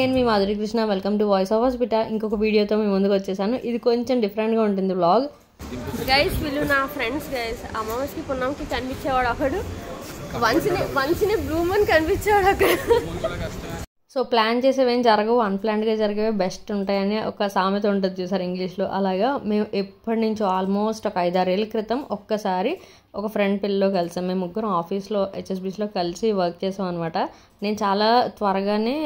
నేను మీ Madhuri Krishna welcome to voice of hospital ఇంకొక వీడియోతో మీ ముందుకు వచ్చేసాను ఇది కొంచెం డిఫరెంట్గా ఉంటుంది వ్లాగ్ గైస్ వీళ్ళు నా ఫ్రెండ్స్ గైస్ అమావాస్యకి పున్నంకి కనిపించేవాడు ఒకడు వన్స్ వన్స్ బ్లూ మూన్ కనిపించేవాడు అక్కడ సో ప్లాన్ చేసేవేం జరగవు అన్ప్లాన్డ్గా జరిగేవి బెస్ట్ ఉంటాయని ఒక సామెత ఉంటుంది చూసారు ఇంగ్లీష్లో అలాగా మేము ఎప్పటి నుంచో ఆల్మోస్ట్ ఒక ఐదారేళ్ళ క్రితం ఒక్కసారి ఒక ఫ్రెండ్ పిల్లలో కలిసాం మేము ముగ్గురం ఆఫీస్లో హెచ్ఎస్బీస్లో కలిసి వర్క్ చేసాం అనమాట నేను చాలా త్వరగానే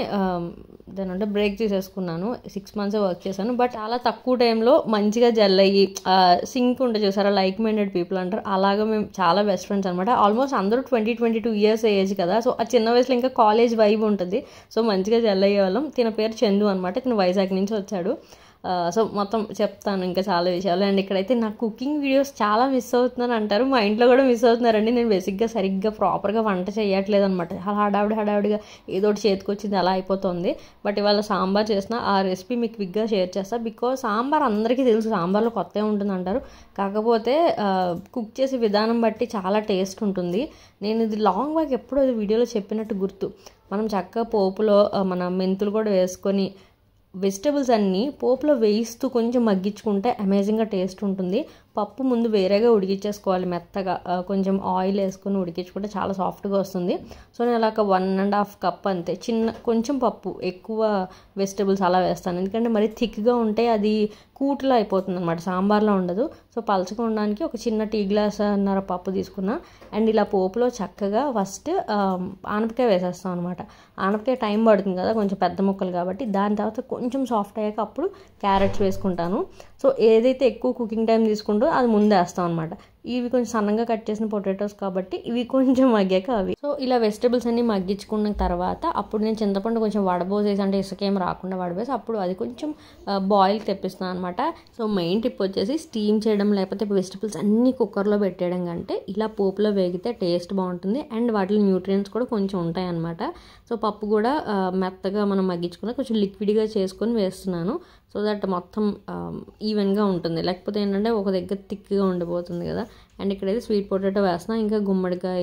దాని అంటే బ్రేక్ తీసేసుకున్నాను సిక్స్ మంత్స్ వర్క్ చేశాను బట్ చాలా తక్కువ టైంలో మంచిగా జెల్ అయ్యి సింక్ ఉంటే చూసారా లైక్ మైండెడ్ పీపుల్ అంటారు అలాగా మేము చాలా బెస్ట్ ఫ్రెండ్స్ అనమాట ఆల్మోస్ట్ అందరూ twenty twenty two years age కదా సో ఆ చిన్న వయసులో ఇంకా కాలేజ్ వైబ్ ఉంటుంది సో మంచిగా జెల్ అయ్యే వాళ్ళం తిన పేరు చందు అనమాట తిన వైజాగ్ నుంచి వచ్చాడు సో మొత్తం చెప్తాను ఇంకా చాలా విషయాలు అండ్ ఇక్కడైతే నా కుకింగ్ వీడియోస్ చాలా మిస్ అవుతున్నాను అంటారు మా ఇంట్లో కూడా మిస్ అవుతున్నారండి నేను బేసిక్గా సరిగ్గా ప్రాపర్గా వంట చేయట్లేదు అనమాట అలా హడావిడి హడావిడిగా ఏదో ఒకటి చేతికొచ్చింది అలా అయిపోతుంది బట్ ఇవాళ సాంబార్ చేసిన ఆ రెసిపీ మీకు క్విక్గా షేర్ చేస్తా బికాజ్ సాంబార్ అందరికీ తెలుసు సాంబార్లో కొత్త ఉంటుంది అంటారు కాకపోతే కుక్ చేసే విధానం బట్టి చాలా టేస్ట్ ఉంటుంది నేను ఇది లాంగ్ బ్యాక్ ఎప్పుడో వీడియోలో చెప్పినట్టు గుర్తు మనం చక్కగా పోపులో మన మెంతులు కూడా వేసుకొని వెజిటబుల్స్ అన్నీ పోపులో వేయిస్తూ కొంచెం మగ్గించుకుంటే అమేజింగ్గా టేస్ట్ ఉంటుంది పప్పు ముందు వేరేగా ఉడికించేసుకోవాలి మెత్తగా కొంచెం ఆయిల్ వేసుకొని ఉడికించుకుంటే చాలా సాఫ్ట్గా వస్తుంది సో నేను అలాగ వన్ అండ్ హాఫ్ కప్ అంతే చిన్న కొంచెం పప్పు ఎక్కువ వెజిటబుల్స్ అలా వేస్తాను ఎందుకంటే మరి థిక్గా ఉంటే అది కూట్లో అయిపోతుంది అనమాట సాంబార్లో ఉండదు సో పలచగా ఉండడానికి ఒక చిన్న టీ గ్లాస్ అన్నర పప్పు తీసుకున్నా అండ్ ఇలా పోపులో చక్కగా ఫస్ట్ ఆనపకాయ వేసేస్తాం అనమాట ఆనపకాయ టైం పడుతుంది కదా కొంచెం పెద్ద ముక్కలు కాబట్టి దాని తర్వాత కొంచెం సాఫ్ట్ అయ్యాక అప్పుడు క్యారెట్స్ వేసుకుంటాను సో ఏదైతే ఎక్కువ కుకింగ్ టైం తీసుకుంటో అది ముందే వేస్తాం అనమాట ఇవి కొంచెం సన్నగా కట్ చేసిన పొటాటోస్ కాబట్టి ఇవి కొంచెం మగ్గాక అవి సో ఇలా వెజిటబుల్స్ అన్ని మగ్గించుకున్న తర్వాత అప్పుడు నేను చింతపండు కొంచెం వడబోసేసి అంటే ఇసుకేం రాకుండా వడబోసి అప్పుడు అది కొంచెం బాయిల్ తెప్పిస్తున్నాను అనమాట సో మెయిన్ టిప్ వచ్చేసి స్టీమ్ చేయడం లేకపోతే వెజిటబుల్స్ అన్ని కుక్కర్లో పెట్టేయడం కంటే ఇలా పోపులో వేగితే టేస్ట్ బాగుంటుంది అండ్ వాటిలో న్యూట్రియంట్స్ కూడా కొంచెం ఉంటాయి అనమాట సో పప్పు కూడా మెత్తగా మనం మగ్గించుకుని కొంచెం లిక్విడ్గా చేసుకొని వేస్తున్నాను సో దట్ మొత్తం ఈవెన్గా ఉంటుంది లేకపోతే ఏంటంటే ఒక దగ్గర థిక్గా ఉండిపోతుంది కదా అండ్ ఇక్కడైతే స్వీట్ పొటాటో వేస్తున్నా ఇంకా గుమ్మడికాయ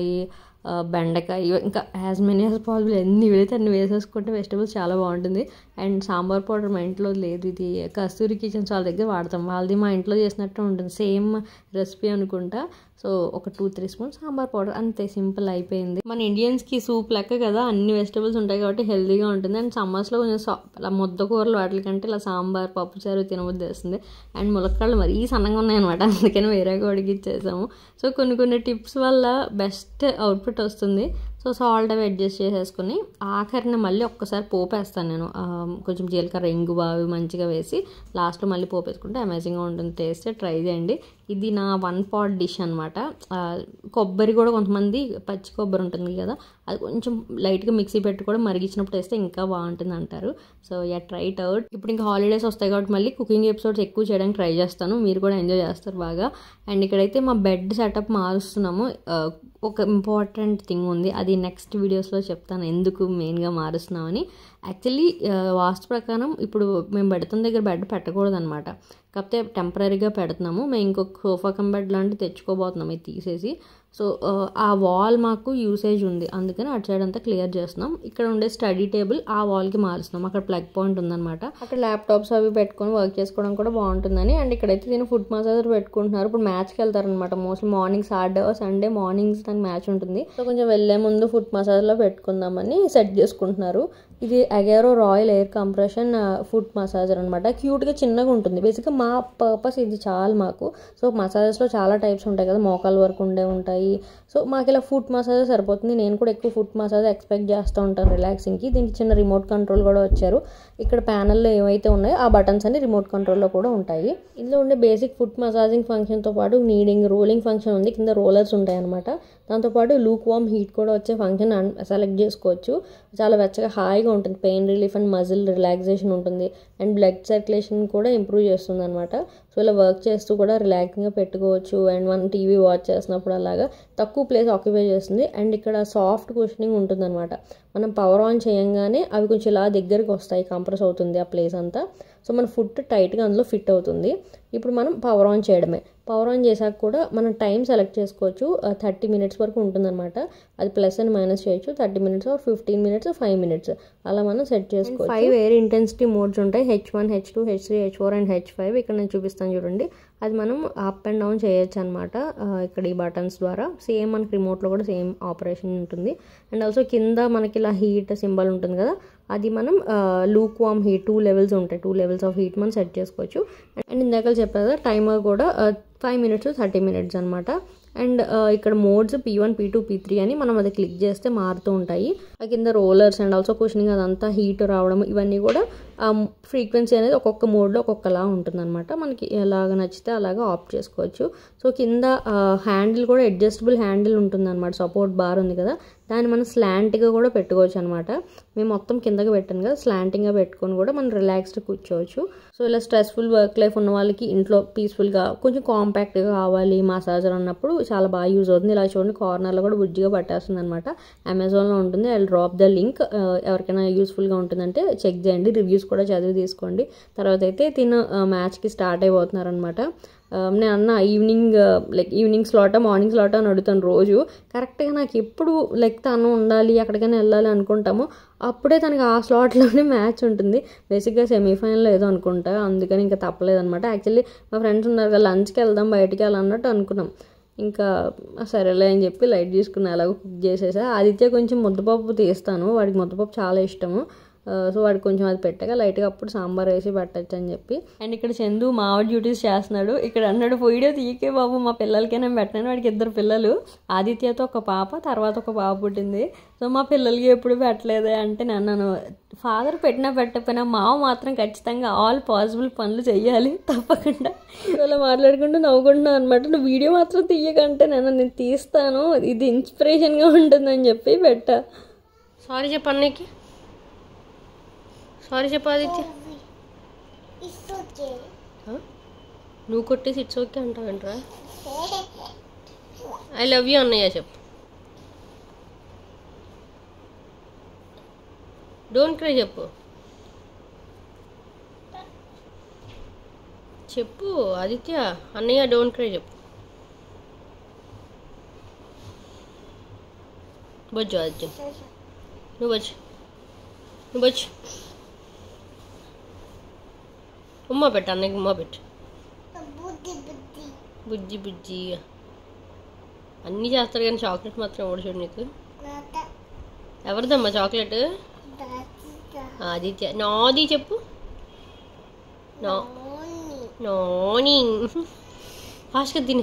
బెండకాయ ఇంకా యాజ్ మెనీ యాజ్ పాసిబుల్ ఎన్ని వేస్తే అన్ని వేసేసుకుంటే వెజిటబుల్స్ చాలా బాగుంటుంది అండ్ సాంబార్ పౌడర్ మా ఇంట్లో లేదు ఇది కస్తూరి కిచెన్స్ వాళ్ళ దగ్గర వాడతాం వాళ్ళది మా ఇంట్లో చేసినట్టు ఉంటుంది సేమ్ రెసిపీ అనుకుంటా సో ఒక two three spoon sambar powder అంతే సింపుల్ అయిపోయింది మన ఇండియన్స్కి సూప్ లెక్క కదా అన్ని వెజిటబుల్స్ ఉంటాయి కాబట్టి హెల్తీగా ఉంటుంది అండ్ సమ్మర్స్లో కొంచెం ఇలా ముద్ద కూరలు వాటికంటే ఇలా సాంబార్ పప్పు చారు తినబుద్ధి వేస్తుంది అండ్ ములక్కాళ్ళు మరీ సన్నగా ఉన్నాయన్నమాట అందుకని వేరేగా ఉడికిచ్చేసాము సో కొన్ని కొన్ని టిప్స్ వల్ల బెస్ట్ అవుట్పుట్ వస్తుంది సో సాల్ట్ అవి అడ్జస్ట్ చేసేసుకుని ఆఖరిని మళ్ళీ ఒక్కసారి పోపు వేస్తాను నేను కొంచెం జీలకర్ర ఇంగువ అవి మంచిగా వేసి లాస్ట్లో మళ్ళీ పోపు వేసుకుంటే అమేజింగ్గా ఉంటుంది టేస్ట్ ట్రై చేయండి ఇది నా వన్ పాట్ డిష్ అనమాట కొబ్బరి కూడా కొంతమంది పచ్చి కొబ్బరి ఉంటుంది కదా అది కొంచెం లైట్గా మిక్సీ పెట్టి కూడా మరిగించినప్పుడు వేస్తే ఇంకా బాగుంటుంది అంటారు so yeah try it out ఇప్పుడు ఇంకా హాలిడేస్ వస్తాయి కాబట్టి మళ్ళీ కుకింగ్ ఎపిసోడ్స్ ఎక్కువ చేయడానికి ట్రై చేస్తాను మీరు కూడా ఎంజాయ్ చేస్తారు బాగా అండ్ ఇక్కడైతే మా బెడ్ సెటప్ మారుస్తున్నాము ఒక ఇంపార్టెంట్ థింగ్ ఉంది అది నెక్స్ట్ వీడియోస్లో చెప్తాను ఎందుకు మెయిన్గా మారుస్తున్నామని యాక్చువల్లీ వాస్తు ప్రకారం ఇప్పుడు మేము పెడుతున్న దగ్గర బెడ్ పెట్టకూడదు అనమాట కాకపోతే టెంపరీగా పెడుతున్నాము మేము ఇంకొక సోఫా కమ్ బెడ్ లాంటివి తెచ్చుకోబోతున్నాం ఇది తీసేసి సో ఆ వాల్ మాకు యూసేజ్ ఉంది అందుకని అటు సైడ్ అంతా క్లియర్ చేస్తున్నాం ఇక్కడ ఉండే స్టడీ టేబుల్ ఆ వాల్కి మారుస్తున్నాం అక్కడ ప్లగ్ పాయింట్ ఉందన్నమాట అక్కడ ల్యాప్టాప్స్ అవి పెట్టుకొని వర్క్ చేసుకోవడం కూడా బాగుంటుందని అండ్ ఇక్కడైతే దీని ఫుడ్ మసాజర్ పెట్టుకుంటున్నారు ఇప్పుడు మ్యాచ్కి వెళ్తారనమాట mostly morning Saturday Sunday mornings నాకు మ్యాచ్ ఉంటుంది సో కొంచెం వెళ్ళే ముందు ఫుడ్ మసాజ్లో పెట్టుకుందామని సెట్ చేసుకుంటున్నారు ఇది Agaro royal air compression foot massager అనమాట క్యూట్గా చిన్నగా ఉంటుంది బేసిక్గా మా పర్పస్ ఇది చాలా మాకు సో మసాజెస్లో చాలా టైప్స్ ఉంటాయి కదా మోకాల వరకు ఉండే ఉంటాయి సో మాకు ఇలా ఫుడ్ మసాజ్ సరిపోతుంది నేను కూడా ఎక్కువ ఫుడ్ మసాజ్ ఎక్స్పెక్ట్ చేస్తూ ఉంటాను రిలాక్సింగ్కి దీనికి చిన్న రిమోట్ కంట్రోల్ కూడా వచ్చారు ఇక్కడ ప్యానల్లో ఏవైతే ఉన్నాయో ఆ బటన్స్ అన్ని రిమోట్ కంట్రోల్లో కూడా ఉంటాయి ఇందులో ఉండే బేసిక్ ఫుడ్ మసాజింగ్ ఫంక్షన్తో పాటు నీడింగ్ రోలింగ్ ఫంక్షన్ ఉంది కింద రోలర్స్ ఉంటాయి అనమాట దాంతోపాటు లూక్ వామ్ హీట్ కూడా వచ్చే ఫంక్షన్ సెలెక్ట్ చేసుకోవచ్చు చాలా వెచ్చగా హాయిగా ఉంటుంది pain relief and muscle relaxation ఉంటుంది అండ్ బ్లడ్ సర్క్యులేషన్ కూడా ఇంప్రూవ్ చేస్తుంది అనమాట సో ఇలా వర్క్ చేస్తూ కూడా రిలాక్సింగ్గా పెట్టుకోవచ్చు అండ్ మనం టీవీ వాచ్ చేసినప్పుడు అలాగా తక్కువ ప్లేస్ ఆక్యుపై చేస్తుంది అండ్ ఇక్కడ సాఫ్ట్ కుషనింగ్ ఉంటుందన్నమాట మనం పవర్ ఆన్ చేయంగానే అవి కొంచెం ఇలా దగ్గరికి వస్తాయి కంప్రెస్ అవుతుంది ఆ ప్లేస్ అంతా సో మన ఫుట్ టైట్గా అందులో ఫిట్ అవుతుంది ఇప్పుడు మనం పవర్ ఆన్ చేయడమే పవర్ ఆన్ చేశాక కూడా మనం టైం సెలెక్ట్ చేసుకోవచ్చు థర్టీ మినిట్స్ వరకు ఉంటుందన్నమాట అది ప్లస్ అండ్ మైనస్ చేయొచ్చు thirty minutes or fifteen minutes five minutes అలా మనం సెట్ చేసుకోవచ్చు ఫైవ్ ఎయిర్ ఇంటెన్సిటీ మోడ్స్ ఉంటాయి H one H two H three H four and H five ఇక్కడ నేను చూపిస్తాను చూడండి అది మనం అప్ అండ్ డౌన్ చేయొచ్చు అనమాట ఇక్కడ ఈ బటన్స్ ద్వారా సేమ్ మనకి రిమోట్లో కూడా సేమ్ ఆపరేషన్ ఉంటుంది అండ్ ఆల్సో కింద మనకి ఇలా హీట్ సింబల్ ఉంటుంది కదా అది మనం look warm heat two levels ఉంటాయి టూ లెవెల్స్ ఆఫ్ హీట్ మనం సెట్ చేసుకోవచ్చు అండ్ ఇందాక చెప్పారు కదా టైమర్ కూడా ఫైవ్ మినిట్స్ థర్టీ మినిట్స్ అనమాట అండ్ ఇక్కడ modes P one P two P three అని మనం అది క్లిక్ చేస్తే మారుతూ ఉంటాయి ఆ కింద రోలర్స్ అండ్ ఆల్సో కుషనింగ్ అదంతా హీట్ రావడం ఇవన్నీ కూడా ఆ ఫ్రీక్వెన్సీ అనేది ఒక్కొక్క మోడ్లో ఒక్కొక్కలా ఉంటుందన్నమాట మనకి ఎలాగ నచ్చితే అలాగా ఆఫ్ చేసుకోవచ్చు సో కింద హ్యాండిల్ కూడా అడ్జస్టబుల్ హ్యాండిల్ ఉంటుందన్నమాట సపోర్ట్ బార్ ఉంది కదా దాన్ని మనం స్లాంట్గా కూడా పెట్టుకోవచ్చు అనమాట మేము మొత్తం కిందకి పెట్టాను కదా స్లాంటింగ్గా పెట్టుకొని కూడా మనం రిలాక్స్డ్ కూర్చోవచ్చు సో ఇలా స్ట్రెస్ఫుల్ వర్క్ లైఫ్ ఉన్న వాళ్ళకి ఇంట్లో పీస్ఫుల్గా కొంచెం కాంపాక్ట్గా కావాలి మసాజర్ అన్నప్పుడు చాలా బాగా యూజ్ అవుతుంది ఇలా చూడండి కార్నర్లో కూడా బుజ్జిగా పట్టేస్తుంది అనమాట అమెజాన్లో ఉంటుంది ఐ డ్రాప్ ద లింక్ ఎవరికైనా యూస్ఫుల్గా ఉంటుందంటే చెక్ చేయండి రివ్యూస్ కూడా చదివి తీసుకోండి తర్వాత అయితే తిన మ్యాచ్కి స్టార్ట్ అయిపోతున్నారనమాట నేను అన్న ఈవినింగ్ లైక్ ఈవినింగ్ స్లాటా మార్నింగ్ స్లాటా అని అడుగుతాను రోజు కరెక్ట్గా నాకు ఎప్పుడు లైక్ తను ఉండాలి ఎక్కడికైనా వెళ్ళాలి అనుకుంటామో అప్పుడే తనకి ఆ స్లాట్లోనే మ్యాచ్ ఉంటుంది బేసిక్గా సెమీఫైనల్ ఏదో అనుకుంటా అందుకని ఇంకా తప్పలేదన్నమాట యాక్చువల్లీ మా ఫ్రెండ్స్ ఉన్నారు కదా లంచ్కి వెళ్దాం బయటికి వెళ్ళాలన్నట్టు అనుకున్నాం ఇంకా సరేలే అని చెప్పి లైట్ తీసుకుని అలాగ కుక్ చేసేసా ఆదిత్య కొంచెం ముద్దపప్పు తీస్తాను వాడికి ముద్దపప్పు చాలా ఇష్టము సో వాడికి కొంచెం అది పెట్టగా లైట్గా అప్పుడు సాంబార్ వేసి పెట్టచ్చు అని చెప్పి అండ్ ఇక్కడ చందు మావాడి డ్యూటీస్ చేస్తున్నాడు ఇక్కడ అన్నాడు వీడియో తీయకే బాబు మా పిల్లలకే నేను పెట్టాను వాడికి ఇద్దరు పిల్లలు ఆదిత్యతో ఒక పాప తర్వాత ఒక పాప పుట్టింది సో మా పిల్లలకి ఎప్పుడు పెట్టలేదే అంటే నేను అన్నాను ఫాదర్ పెట్టినా పెట్టకపోయినా మావ మాత్రం ఖచ్చితంగా ఆల్ పాసిబుల్ పనులు చెయ్యాలి తప్పకుండా ఇలా మాట్లాడుకుంటూ నవ్వుకుంటున్నాను అనమాట నువ్వు వీడియో మాత్రం తీయకంటే నేను నేను తీస్తాను ఇది ఇన్స్పిరేషన్గా ఉంటుందని చెప్పి పెట్టా సారీ చెప్పు అన్నయ్యకి సారీ చెప్పు ఆదిత్య ఆ? నువ్వు కొట్టేసి ఇట్స్ ఓకే అంటావంటరా ఐ లవ్ యూ అన్నయ్య చెప్పు డోంట్ క్రై చెప్పు చెప్పు ఆదిత్య అన్నయ్య డోంట్ క్రై చెప్పు బొజ్జు ఆదిత్య నువ్వు వచ్చి నువ్వు వచ్చి ఉమ్మ పెట్టు అన్నయ్యకి ఉమ్మ పెట్టు బుజ్జి బుజ్జి అన్నీ చేస్తారు కానీ చాక్లెట్ మాత్రం ఎవడు చూడు నీకు ఎవరిదమ్మా చాక్లెట్ ఆదిత్య నాది చెప్పు నా నోని ఫాస్ట్గా తిని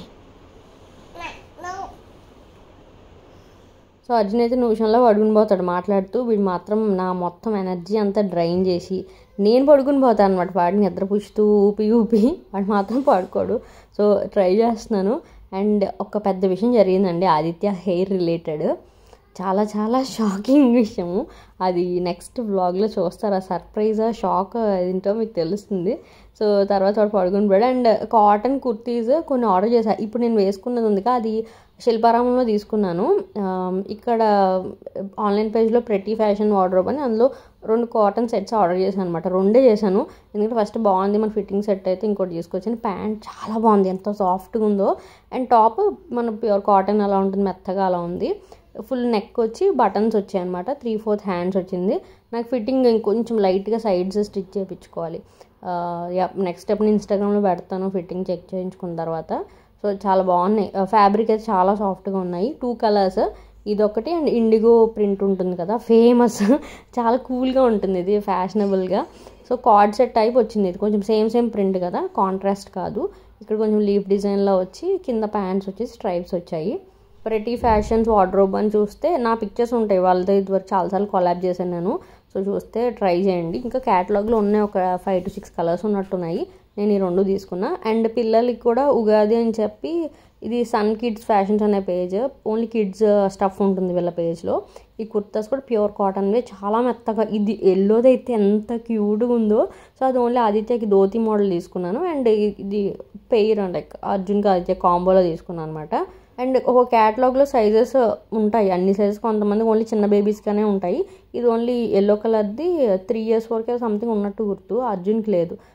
సో అర్జున్ అయితే నిమిషంలో పడుకుని పోతాడు మాట్లాడుతూ వీడు మాత్రం నా మొత్తం ఎనర్జీ అంతా డ్రైన్ చేసి నేను పడుకుని పోతాను అనమాట వాడిని నిద్ర పుచ్చుతూ ఊపి ఊపి వాడు మాత్రం పడుకోడు సో ట్రై చేస్తున్నాను అండ్ ఒక పెద్ద విషయం జరిగిందండి ఆదిత్య హెయిర్ రిలేటెడ్ చాలా చాలా షాకింగ్ విషయము అది నెక్స్ట్ వ్లాగ్లో చూస్తారు ఆ సర్ప్రైజా షాక్ ఏంటో మీకు తెలుస్తుంది సో తర్వాత వాడు పడుకుని పోయాడు అండ్ కాటన్ కుర్తీస్ కొన్ని ఆర్డర్ చేశాను ఇప్పుడు నేను వేసుకున్నది ఉంది అది శిల్పారామంలో తీసుకున్నాను ఇక్కడ ఆన్లైన్ పేజ్లో ప్రతి ఫ్యాషన్ వార్డ్రోబ్ అని అందులో రెండు కాటన్ సెట్స్ ఆర్డర్ చేశాను అనమాట రెండే చేశాను ఎందుకంటే ఫస్ట్ బాగుంది మన ఫిట్టింగ్ సెట్ అయితే ఇంకోటి తీసుకొచ్చాను ప్యాంట్ చాలా బాగుంది ఎంత సాఫ్ట్గా ఉందో అండ్ టాప్ మన ప్యూర్ కాటన్ అలా ఉంటుంది మెత్తగా అలా ఉంది ఫుల్ నెక్ వచ్చి బటన్స్ వచ్చాయి అనమాట త్రీ ఫోర్త్ హ్యాండ్స్ వచ్చింది నాకు ఫిట్టింగ్ ఇంకొంచెం లైట్గా సైడ్స్ స్టిచ్ చేయించుకోవాలి నెక్స్ట్ స్టెప్ నేను ఇన్స్టాగ్రామ్లో పెడతాను ఫిట్టింగ్ చెక్ చేయించుకున్న తర్వాత సో చాలా బాగున్నాయి ఫ్యాబ్రిక్ అయితే చాలా సాఫ్ట్గా ఉన్నాయి టూ కలర్స్ ఇదొకటి అండ్ ఇండిగో ప్రింట్ ఉంటుంది కదా ఫేమస్ చాలా కూల్గా ఉంటుంది ఇది ఫ్యాషనబుల్గా సో కార్డ్ సెట్ టైప్ వచ్చింది ఇది కొంచెం సేమ్ సేమ్ ప్రింట్ కదా కాంట్రాస్ట్ కాదు ఇక్కడ కొంచెం లీఫ్ డిజైన్లో వచ్చి కింద ప్యాంట్స్ వచ్చి స్ట్రైప్స్ వచ్చాయి ప్రతి ఫ్యాషన్స్ వార్డ్రోబ్ అని చూస్తే నా పిక్చర్స్ ఉంటాయి వాళ్ళతో ఇదివరకు చాలాసార్లు కొలాబ్ చేశాను నేను సో చూస్తే ట్రై చేయండి ఇంకా క్యాటలాగ్లో ఉన్నాయి ఒక ఫైవ్ టు సిక్స్ కలర్స్ ఉన్నట్టున్నాయి నేను ఈ రెండు తీసుకున్నా అండ్ పిల్లలకి కూడా ఉగాది అని చెప్పి ఇది సన్ కిడ్స్ ఫ్యాషన్స్ అనే పేజ్ ఓన్లీ కిడ్స్ స్టఫ్ ఉంటుంది వీళ్ళ పేజ్లో ఈ కుర్తాస్ కూడా ప్యూర్ కాటన్వే చాలా మెత్తగా ఇది ఎల్లోది అయితే ఎంత క్యూట్గా ఉందో సో అది ఓన్లీ ఆదిత్యకి ధోతి మోడల్ తీసుకున్నాను అండ్ ఇది పెయిర్ లైక్ అర్జున్కి ఆదిత్య కాంబోలో తీసుకున్నాను అనమాట అండ్ ఒక క్యాటలాగ్లో సైజెస్ ఉంటాయి అన్ని సైజెస్ కొంతమంది ఓన్లీ చిన్న బేబీస్గానే ఉంటాయి ఇది ఓన్లీ ఎల్లో కలర్ది త్రీ ఇయర్స్ వరకే సంథింగ్ ఉన్నట్టు గుర్తు అర్జున్కి లేదు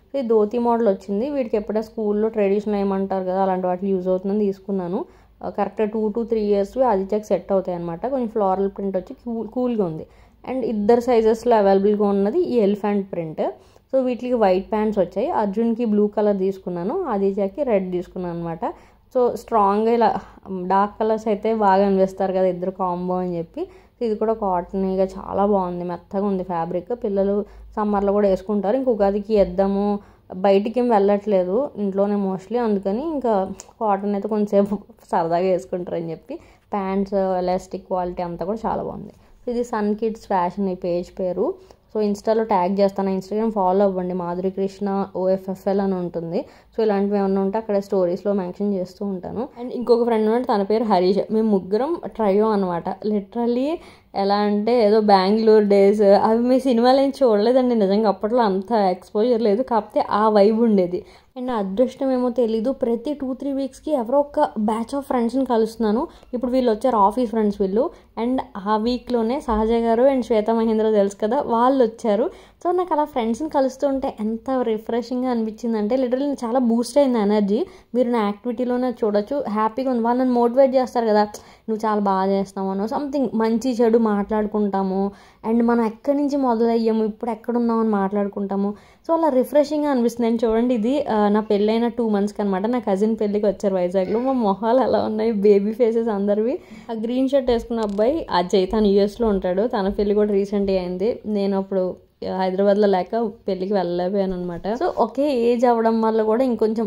ఇది ధోతి మోడల్ వచ్చింది వీడికి ఎప్పుడో స్కూల్లో ట్రెడిషనల్ ఏమంటారు కదా అలాంటి వాటికి యూజ్ అవుతుందని తీసుకున్నాను కరెక్ట్గా టూ టు త్రీ ఇయర్స్ ఆదిత్యకి సెట్ అవుతాయి అనమాట కొంచెం ఫ్లోరల్ ప్రింట్ వచ్చి కూల్ కూల్గా ఉంది అండ్ ఇద్దరు సైజెస్లో అవైలబుల్గా ఉన్నది ఈ ఎలిఫెంట్ ప్రింట్ సో వీటికి వైట్ ప్యాంట్స్ వచ్చాయి అర్జున్కి బ్లూ కలర్ తీసుకున్నాను ఆదిత్యకి రెడ్ తీసుకున్నాను అనమాట సో స్ట్రాంగ్గా ఇలా డార్క్ కలర్స్ అయితే బాగా అనిపిస్తారు కదా ఇద్దరు కాంబో అని చెప్పి ఇది కూడా కాటన్గా చాలా బాగుంది మెత్తగా ఉంది ఫ్యాబ్రిక్ పిల్లలు సమ్మర్లో కూడా వేసుకుంటారు ఇంక ఉగాదికి వేద్దాము బయటికి ఏం వెళ్ళట్లేదు ఇంట్లోనే మోస్ట్లీ అందుకని ఇంకా కాటన్ అయితే కొంచెంసేపు సరదాగా వేసుకుంటారని చెప్పి ప్యాంట్స్ ఎలాస్టిక్ క్వాలిటీ అంతా కూడా చాలా బాగుంది ఇది సన్ కిడ్స్ ఫ్యాషన్ ఈ పేజ్ పేరు సో ఇన్స్టాలో ట్యాగ్ చేస్తాను ఇన్స్టాగ్రామ్ ఫాలో అవ్వండి మాధురి కృష్ణ ఓఎఫ్ఎఫ్ఎల్ అని ఉంటుంది సో ఇలాంటివి ఏమైనా ఉంటే అక్కడ స్టోరీస్లో మెన్షన్ చేస్తూ ఉంటాను అండ్ ఇంకొక ఫ్రెండ్ ఉన్నాడు తన పేరు హరీష్ మేము ముగ్గురం ట్రయో అనమాట లిటరల్లీ ఎలా అంటే ఏదో బెంగళూరు డేస్ అవి మీ సినిమాలు ఏం చూడలేదండి నిజంగా అప్పట్లో అంత ఎక్స్పోజర్ లేదు కాకపోతే ఆ వైబ్ ఉండేది అండ్ అదృష్టం ఏమో తెలీదు ప్రతి టూ త్రీ వీక్స్కి ఎవరో ఒక బ్యాచ్ ఆఫ్ ఫ్రెండ్స్ని కలుస్తున్నాను ఇప్పుడు వీళ్ళు వచ్చారు ఆఫీస్ ఫ్రెండ్స్ వీళ్ళు అండ్ ఆ వీక్లోనే సహజ గారు అండ్ శ్వేత మహేంద్ర తెలుసు కదా వాళ్ళు వచ్చారు సో నాకు అలా ఫ్రెండ్స్ని కలుస్తుంటే ఎంత రిఫ్రెషింగ్గా అనిపించింది అంటే లిటరల్లీ చాలా బూస్ట్ అయింది ఎనర్జీ మీరు నా యాక్టివిటీలోనే చూడొచ్చు హ్యాపీగా ఉంది వాళ్ళని మోటివేట్ చేస్తారు కదా నువ్వు చాలా బాగా చేస్తావు అనో సంథింగ్ మంచి చెడు మాట్లాడుకుంటాము అండ్ మనం ఎక్కడి నుంచి మొదలయ్యాము ఇప్పుడు ఎక్కడున్నాం అని మాట్లాడుకుంటాము సో అలా రిఫ్రెషింగ్గా అనిపిస్తుంది అండ్ చూడండి ఇది ఆ, నా పెళ్ళైన టూ మంత్స్కి అనమాట నా కజిన్ పెళ్ళికి వచ్చారు వైజాగ్లో మా మొహాలు ఎలా ఉన్నాయి బేబీ ఫేసెస్ అందరివి ఆ గ్రీన్ షర్ట్ వేసుకున్న అబ్బాయి అజయ్ తను యూఎస్లో ఉంటాడు తన పెళ్ళి కూడా రీసెంట్గా అయింది నేను అప్పుడు హైదరాబాద్లో లేక పెళ్ళికి వెళ్ళలేకపోయాను అనమాట సో ఒకే ఏజ్ అవ్వడం వల్ల కూడా ఇంకొంచెం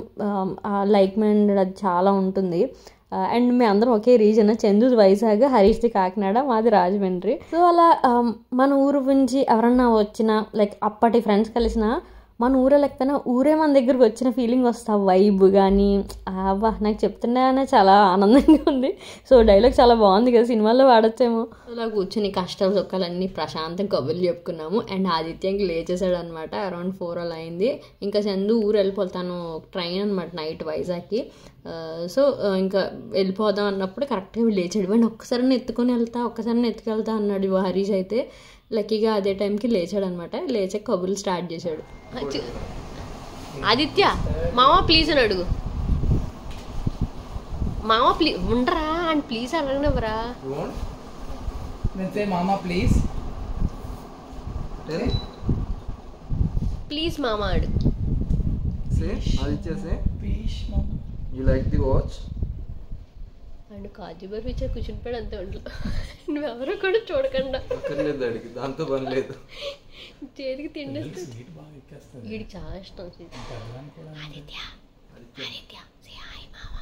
లైక్ మైండెడ్ అది చాలా ఉంటుంది అండ్ మీ అందరం ఒకే రీజన్ చందు వైజాగ్ హరీష్ది కాకినాడ మాది రాజమండ్రి సో అలా ఆ, మన ఊరు నుంచి ఎవరన్నా వచ్చినా లైక్ అప్పటి ఫ్రెండ్స్ కలిసిన మన ఊరే లేకపోయినా ఊరే మన దగ్గరకు వచ్చిన ఫీలింగ్ వస్తా వైబ్ కానీ అవ్వా నాకు చెప్తుండేనే చాలా ఆనందంగా ఉంది సో డైలాగ్ చాలా బాగుంది కదా సినిమాల్లో వాడచ్చేమో అలా కూర్చుని కష్టాలు సుఖాలన్నీ ప్రశాంతంగా కబుర్లు చెప్పుకున్నాము అండ్ ఆదిత్యంకి లేచేసాడు అనమాట అరౌండ్ ఫోర్ అలా అయింది ఇంకా చందు ఊరు వెళ్ళిపోతాను ట్రైన్ అనమాట నైట్ వైజాగ్కి ఆ, సో ఆ, ఇంకా వెళ్ళిపోదాం అన్నప్పుడు కరెక్ట్గా వీళ్ళు లేచాడు వాడిని ఒక్కసారి ఎత్తుకొని వెళ్తా ఒక్కసారి ఎత్తుకెళ్తా అన్నాడు హరీష్ అయితే లక్కీగా అదే టైంకి లేచాడు అనమాట లేచే కబుర్లు స్టార్ట్ చేశాడు అచ్చు- ఆదిత్య మామ ప్లీజ్ అని అడుగు మామ ప్లీజ్ ఉండరా అండ్ ప్లీజ్ అడగనివ్వరా You want? Then say mama please. Tell. Please మామ అడుగు Say. Aditya say. Please mama. You like the watch? And kaju barfi చే కూర్చునిపోయాడు అంతే ఒంట్లో నువ్వెవరో కూడా చూడకుండా అక్కర్లేదు దాడికి దాంతో పని లేదు చేతికి తిండేస్తే Sweet బాగా ఎక్కేస్తుంది. వీడికి చాలా ఇష్టం sweet. పెద్దదాన్ని కూడా ఆదిత్య ఆదిత్య say hi మామ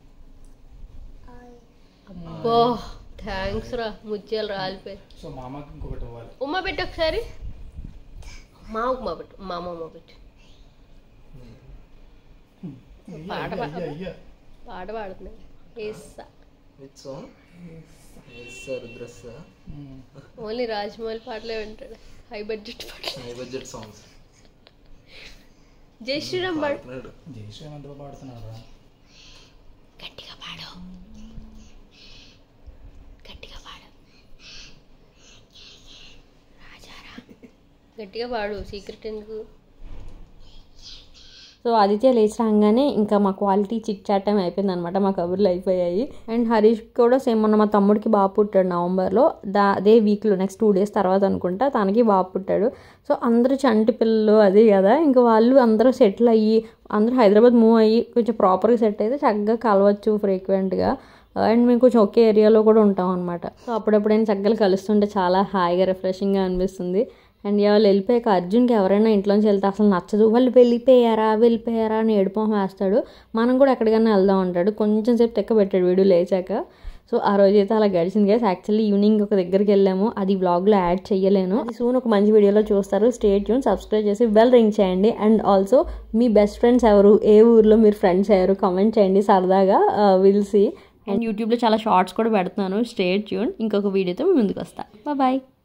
అబ్బో థ్యాంక్స్ రా ముత్యాలు రాలిపోయి సో మామకి ఇంకొకటి ఇవ్వాలి ఉమ్మ పెట్టు ఒకసారి మా ఉప్మా పెట్టు మా అమ్మ పెట్టు పాట అయ్యా, పాడ అయ్యా. పాట పాడుతున్నాయి ఏస్సా విత్ సాంగ్ సార్ రుద్రస్ Mm. ఓన్లీ రాజమౌళి పాటలే వింటాడు హై బడ్జెట్ పాటలు high budget songs Jai Sriram పాడు పాడుతున్నాడు జై శ్రీరామ్ ఎంత బాగా పాడుతున్నారా గట్టిగా పాడు గట్టిగా పాడు రాజారా గట్టిగా పాడు సీక్రెట్ ఎందుకు సో ఆదిత్య లేచి రాగానే ఇంకా మా క్వాలిటీ చిట్ చాట్ టైం అయిపోయింది అనమాట మా కబుర్లు అయిపోయాయి అండ్ హరీష్ కూడా సేమ్ మొన్న మా తమ్ముడికి బాబు పుట్టాడు నవంబర్లో దా అదే వీక్లో నెక్స్ట్ టూ డేస్ తర్వాత అనుకుంటా తనకి బాబు పుట్టాడు సో అందరూ చంటి పిల్లలు అదే కదా ఇంకా వాళ్ళు అందరూ సెటిల్ అయ్యి అందరూ హైదరాబాద్ మూవ్ అయ్యి కొంచెం ప్రాపర్గా సెట్ అయితే చక్కగా కలవచ్చు ఫ్రీక్వెంట్గా అండ్ మేము కొంచెం ఒకే ఏరియాలో కూడా ఉంటాం అనమాట సో అప్పుడప్పుడైనా చక్కగా కలుస్తుంటే చాలా హాయిగా రిఫ్రెషింగ్గా అనిపిస్తుంది అండ్ వాళ్ళు వెళ్ళిపోయాక అర్జున్కి ఎవరైనా ఇంట్లోంచి వెళ్తే అసలు నచ్చదు వాళ్ళు వెళ్ళిపోయారా వెళ్ళిపోయారా అని ఏడుపోహం వేస్తాడు మనం కూడా ఎక్కడికైనా వెళ్దాం అంటాడు కొంచెం సేపు తెక్క పెట్టాడు వీడు లేచాక సో ఆ రోజు అయితే అలా గడిచింది గైస్ యాక్చువల్లీ ఈవినింగ్ ఒక దగ్గరికి వెళ్ళాము అది బ్లాగ్లో యాడ్ చేయలేను అది సూన్ ఒక మంచి వీడియోలో చూస్తారు స్టేట్ ట్యూన్ సబ్స్క్రైబ్ చేసి బెల్ రింగ్ చేయండి అండ్ ఆల్సో మీ బెస్ట్ ఫ్రెండ్స్ ఎవరు ఏ ఊర్లో మీరు ఫ్రెండ్స్ అయ్యారు కామెంట్ చేయండి సరదాగా విల్ సీ అండ్ యూట్యూబ్లో చాలా షార్ట్స్ కూడా పెడుతున్నాను స్టేట్ ట్యూన్ ఇంకొక వీడియోతో మీ ముందుకు వస్తా బాయ్